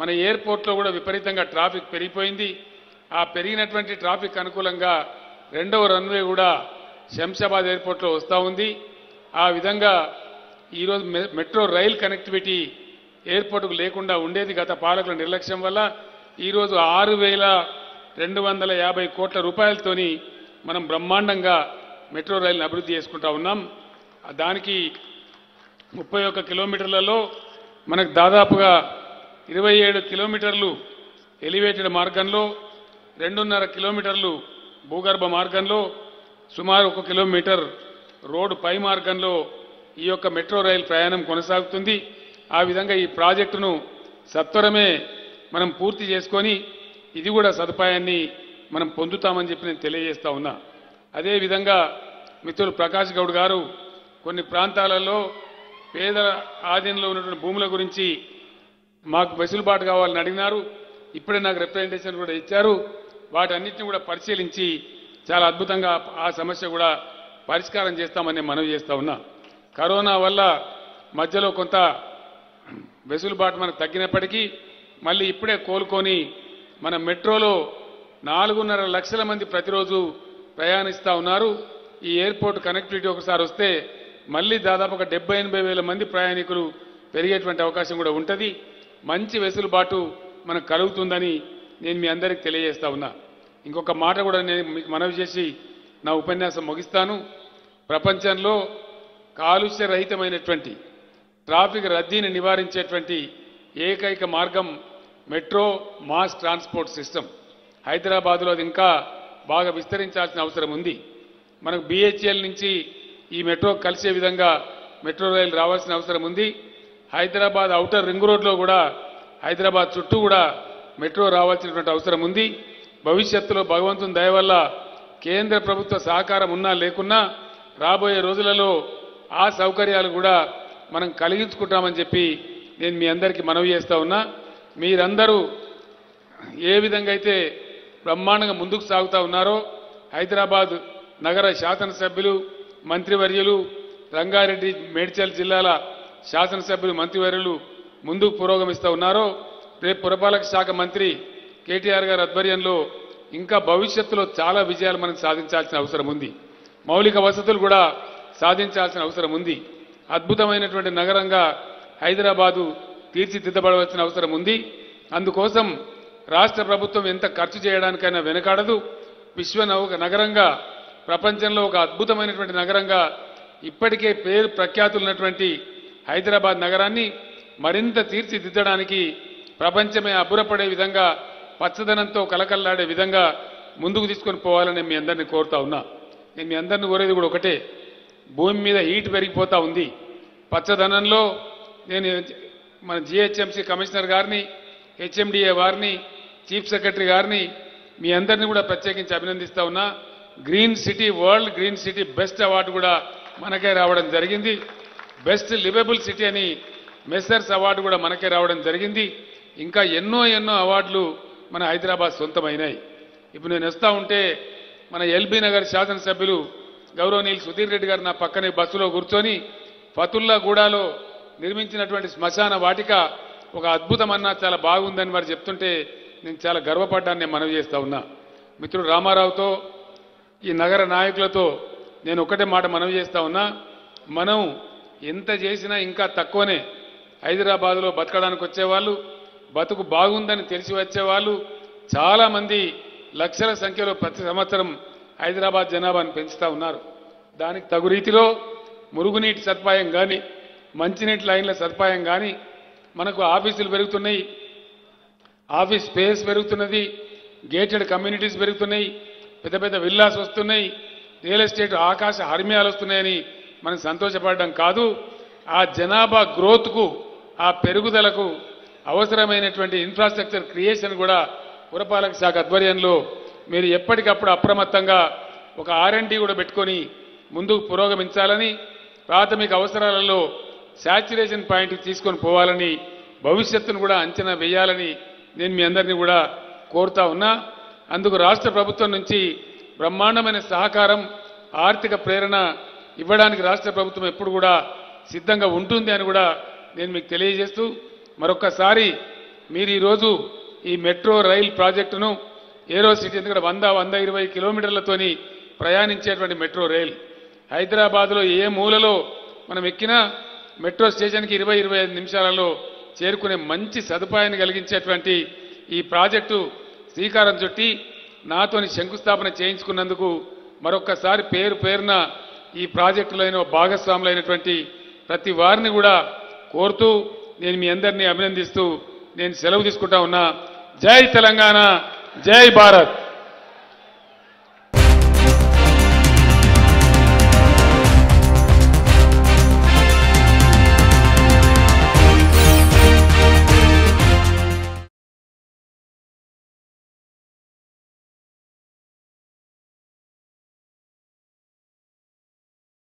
మన ఎయిర్పోర్ట్లో కూడా విపరీతంగా ట్రాఫిక్ పెరిగిపోయింది ఆ పెరిగినటువంటి ట్రాఫిక్ అనుకూలంగా రెండవ రన్వే కూడా శంషాబాద్ ఎయిర్పోర్ట్లో వస్తూ ఉంది ఆ విధంగా ఈరోజు మె- మెట్రో రైల్ కనెక్టివిటీ ఎయిర్పోర్టుకు లేకుండా ఉండేది గత పాలకుల నిర్లక్ష్యం వల్ల ఈరోజు ఆరు వేల రెండు వందల యాభై కోట్ల రూపాయలతోని మనం బ్రహ్మాండంగా మెట్రో రైలుని అభివృద్ధి చేసుకుంటా ఉన్నాం దానికి ముప్పై ఒక్క కిలోమీటర్లలో మనకు దాదాపుగా ఇరవై ఏడు కిలోమీటర్లు ఎలివేటెడ్ మార్గంలో రెండున్నర కిలోమీటర్లు భూగర్భ మార్గంలో సుమారు ఒక కిలోమీటర్ రోడ్డు పై మార్గంలో ఈ యొక్క మెట్రో రైలు ప్రయాణం కొనసాగుతుంది ఆ విధంగా ఈ ప్రాజెక్టును సత్వరమే మనం పూర్తి చేసుకొని ఇది కూడా సదుపాయాన్ని మనం పొందుతామని చెప్పి నేను తెలియజేస్తా ఉన్నా అదేవిధంగా మిత్రులు ప్రకాష్ గౌడ్ గారు కొన్ని ప్రాంతాలలో పేదల ఆధీనంలో ఉన్నటువంటి భూముల గురించి మాకు వెసులుబాటు కావాలని అడిగినారు ఇప్పుడే నాకు రిప్రజెంటేషన్ కూడా ఇచ్చారు వాటన్నిటిని కూడా పరిశీలించి చాలా అద్భుతంగా ఆ సమస్య కూడా పరిష్కారం చేస్తామని మనవి చేస్తా ఉన్నా కరోనా వల్ల మధ్యలో కొంత వెసులుబాటు మనకు తగ్గినప్పటికీ మళ్ళీ ఇప్పుడే కోలుకొని మన మెట్రోలో నాలుగున్నర లక్షల మంది ప్రతిరోజు ప్రయాణిస్తూ ఉన్నారు ఈ ఎయిర్పోర్ట్ కనెక్టివిటీ ఒకసారి వస్తే మళ్ళీ దాదాపు ఒక డెబ్బై ఎనభై వేల మంది ప్రయాణికులు పెరిగేటువంటి అవకాశం కూడా ఉంటుంది మంచి వెసులుబాటు మనకు కలుగుతుందని నేను మీ అందరికీ తెలియజేస్తా ఉన్నా ఇంకొక మాట కూడా నేను మీకు మనవి చేసి నా ఉపన్యాసం ముగిస్తాను ప్రపంచంలో కాలుష్య రహితమైనటువంటి ట్రాఫిక్ రద్దీని నివారించేటువంటి ఏకైక మార్గం మెట్రో మాస్ ట్రాన్స్పోర్ట్ సిస్టమ్ హైదరాబాద్లో అది ఇంకా బాగా విస్తరించాల్సిన అవసరం ఉంది మనకు బిహెచ్ఎల్ నుంచి ఈ మెట్రో కలిసే విధంగా మెట్రో రైలు రావాల్సిన అవసరం ఉంది హైదరాబాద్ ఔటర్ రింగ్ రోడ్లో కూడా హైదరాబాద్ చుట్టూ కూడా మెట్రో రావాల్సినటువంటి అవసరం ఉంది భవిష్యత్తులో భగవంతుని దయ వల్ల కేంద్ర ప్రభుత్వ సహకారం ఉన్నా లేకున్నా రాబోయే రోజులలో ఆ సౌకర్యాలు కూడా మనం కలిగించుకుంటామని చెప్పి నేను మీ అందరికీ మనవి చేస్తా ఉన్నా మీరందరూ ఏ విధంగా అయితే బ్రహ్మాండంగా ముందుకు సాగుతా ఉన్నారో హైదరాబాద్ నగర శాసనసభ్యులు మంత్రివర్యులు రంగారెడ్డి మేడ్చల్ జిల్లాల శాసనసభ్యులు మంత్రివర్యులు ముందుకు పురోగమిస్తూ ఉన్నారో రేపు పురపాలక శాఖ మంత్రి కేటీఆర్ గారి ఆధ్వర్యంలో ఇంకా భవిష్యత్తులో చాలా విజయాలు మనం సాధించాల్సిన అవసరం ఉంది మౌలిక వసతులు కూడా సాధించాల్సిన అవసరం ఉంది అద్భుతమైనటువంటి నగరంగా హైదరాబాదు తీర్చిదిద్దబడవలసిన అవసరం ఉంది అందుకోసం రాష్ట్ర ప్రభుత్వం ఎంత ఖర్చు చేయడానికైనా వెనకాడదు విశ్వ నౌక నగరంగా ప్రపంచంలో ఒక అద్భుతమైనటువంటి నగరంగా ఇప్పటికే పేరు ప్రఖ్యాతులున్నటువంటి హైదరాబాద్ నగరాన్ని మరింత తీర్చిదిద్దడానికి ప్రపంచమే అబ్బురపడే విధంగా పచ్చదనంతో కలకల్లాడే విధంగా ముందుకు తీసుకొని పోవాలని మీ అందరినీ కోరుతా ఉన్నా నేను మీ అందరిని కోరేది కూడా ఒకటే భూమి మీద హీట్ పెరిగిపోతా ఉంది పచ్చదనంలో నేను మన జిహెచ్ఎంసీ కమిషనర్ గారిని హెచ్ఎండిఏ వారిని చీఫ్ సెక్రటరీ గారిని మీ అందరినీ కూడా ప్రత్యేకించి అభినందిస్తా ఉన్నా green city world green city best award కూడా మనకే రావడం జరిగింది బెస్ట్ లివబుల్ సిటీ అని మెస్సర్స్ అవార్డు కూడా మనకే రావడం జరిగింది ఇంకా ఎన్నో ఎన్నో అవార్డులు మన హైదరాబాద్ సొంతమైనాయి ఇప్పుడు నేను వస్తా ఉంటే మన ఎల్బీ నగర్ శాసనసభ్యులు గౌరవనీయులు సుధీర్ రెడ్డి గారు నా పక్కనే బస్సులో కూర్చొని ఫతుల్లా గూడాలో నిర్మించినటువంటి శ్మశాన వాటిక ఒక అద్భుతమన్నా చాలా బాగుందని వారు చెప్తుంటే నేను చాలా గర్వపడ్డాన్ని నేను మనవి చేస్తా ఉన్నా మిత్రుడు రామారావుతో ఈ నగర నాయకులతో నేను ఒకటే మాట మనవి చేస్తా ఉన్నా మనం ఎంత చేసినా ఇంకా తక్కువనే హైదరాబాద్లో బతకడానికి వచ్చేవాళ్ళు బతుకు బాగుందని తెలిసి వచ్చేవాళ్ళు చాలామంది లక్షల సంఖ్యలో ప్రతి సంవత్సరం హైదరాబాద్ జనాభాను పెంచుతా ఉన్నారు దానికి తగు రీతిలో మురుగునీటి సదుపాయం కానీ మంచినీటి లైన్ల సదుపాయం కానీ మనకు ఆఫీసులు పెరుగుతున్నాయి ఆఫీస్ స్పేస్ పెరుగుతున్నది గేటెడ్ కమ్యూనిటీస్ పెరుగుతున్నాయి పెద్ద పెద్ద విల్లాస్ వస్తున్నాయి రియల్ ఎస్టేట్ ఆకాశ హర్మ్యాలు వస్తున్నాయని మనం సంతోషపడడం కాదు ఆ జనాభా గ్రోత్కు ఆ పెరుగుదలకు అవసరమైనటువంటి ఇన్ఫ్రాస్ట్రక్చర్ క్రియేషన్ కూడా పురపాలక శాఖ ఆధ్వర్యంలో మీరు ఎప్పటికప్పుడు అప్రమత్తంగా ఒక ఆర్ఎండి కూడా పెట్టుకొని ముందుకు పురోగమించాలని ప్రాథమిక అవసరాలలో శాచ్యురేషన్ పాయింట్ తీసుకొని పోవాలని భవిష్యత్తును కూడా అంచనా వేయాలని నేను మీ అందరినీ కూడా కోరుతా ఉన్నా అందుకు రాష్ట్ర ప్రభుత్వం నుంచి బ్రహ్మాండమైన సహకారం ఆర్థిక ప్రేరణ ఇవ్వడానికి రాష్ట్ర ప్రభుత్వం ఎప్పుడు కూడా సిద్ధంగా ఉంటుంది అని కూడా నేను మీకు తెలియజేస్తూ మరొక్కసారి మీరు ఈరోజు ఈ మెట్రో రైల్ ప్రాజెక్టును ఏరో సిటీ ఎందుకంటే వంద వంద ఇరవై కిలోమీటర్లతోని ప్రయాణించేటువంటి మెట్రో రైల్ హైదరాబాద్లో ఏ మూలలో మనం ఎక్కినా మెట్రో స్టేషన్కి ఇరవై ఇరవై ఐదు నిమిషాలలో చేరుకునే మంచి సదుపాయాన్ని కలిగించేటువంటి ఈ ప్రాజెక్టు శ్రీకారం చుట్టి నాతోని శంకుస్థాపన చేయించుకున్నందుకు మరొక్కసారి పేరు పేరున ఈ ప్రాజెక్టులో భాగస్వాములైనటువంటి ప్రతి వారిని కూడా కోరుతూ నేను మీ అందరినీ అభినందిస్తూ నేను సెలవు తీసుకుంటా ఉన్నా జై తెలంగాణ జై భారత్